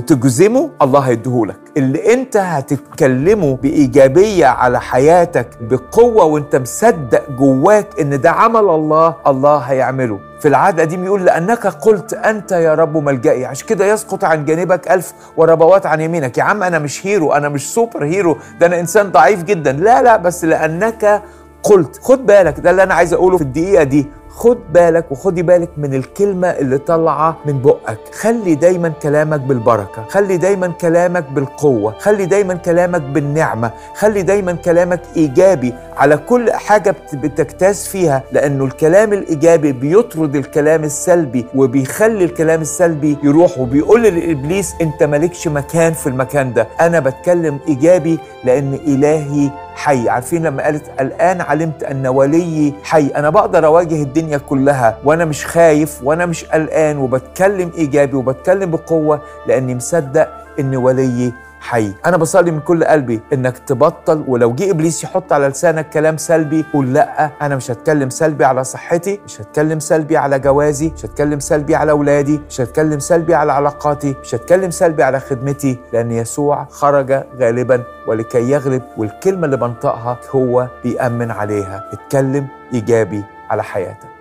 وتجزمه الله هيديهولك اللي انت هتتكلمه بايجابيه على حياتك بقوه وانت مصدق جواك ان ده عمل الله الله هيعمله في العهد القديم يقول لانك قلت انت يا رب ملجئي عشان كده يسقط عن جانبك الف وربوات عن يمينك يا عم انا مش هيرو انا مش سوبر هيرو ده انا انسان ضعيف جدا لا لا بس لانك قلت خد بالك ده اللي انا عايز اقوله في الدقيقه دي خد بالك وخدي بالك من الكلمة اللي طالعة من بقك خلي دايما كلامك بالبركة خلي دايما كلامك بالقوة خلي دايما كلامك بالنعمة خلي دايما كلامك إيجابي على كل حاجة بت- بتجتاز فيها لأنه الكلام الإيجابي بيطرد الكلام السلبي وبيخلي الكلام السلبي يروح وبيقول لإبليس أنت مالكش مكان في المكان ده أنا بتكلم إيجابي لأن إلهي حي عارفين لما قالت الآن علمت أن وليي حي أنا بقدر أواجه الدنيا كلها وأنا مش خايف وأنا مش قلقان وبتكلم إيجابي وبتكلم بقوة لأني مصدق أن وليي حي انا بصلي من كل قلبي انك تبطل ولو جه ابليس يحط على لسانك كلام سلبي قول لا انا مش هتكلم سلبي على صحتي مش هتكلم سلبي على جوازي مش هتكلم سلبي على اولادي مش هتكلم سلبي على علاقاتي مش هتكلم سلبي على خدمتي لان يسوع خرج غالبا ولكي يغلب والكلمه اللي بنطقها هو بيأمن عليها اتكلم ايجابي على حياتك